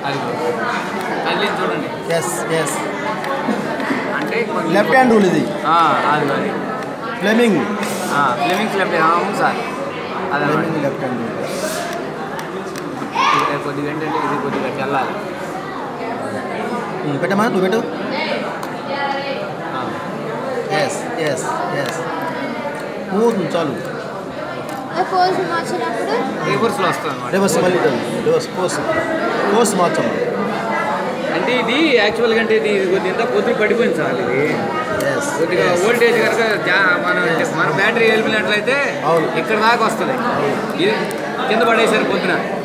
అది కదిలింది చూడండి ఎస్ ఎస్ అంటే కొంచెం- లెఫ్ట్ హ్యాండ్ రూల్ ఇది ఆ, అది అది ఫ్లెమింగ్ ఫ్లెమింగ్స్ లెఫ్ట్ అవును సార్ అదనమాట ఫ్లెమింగ్ లెఫ్ట్ హ్యాండ్ రూల్ ఇది కొద్దిగా ఏంటంటే ఇది కొద్దిగా చల్లాలి పెట్టమ్మా నువ్వు పెట్టు ఆ. ఎస్ ఎస్ ఎస్ స్మూత్ చాలు ఫోర్స్ మార్చినప్పుడు రివర్స్లో వస్తుంది అనమాట రివర్స్ మళ్ళీ రివర్స్ కోర్స్ కోర్స్ మార్చమ్మా అంటే ఇది యాక్చువల్గా అంటే ఇది కొద్దిగా ఇంత పొద్దులు పడిపోయింది సార్ ఇది ఎస్ కొద్దిగా ఓల్టేజ్ కనుక జా- మనం మన బ్యాటరీ వెళ్ళినట్లయితే అవును. ఇక్కడ దాకా వస్తుంది ఇది కింద పడేసారు పొద్దున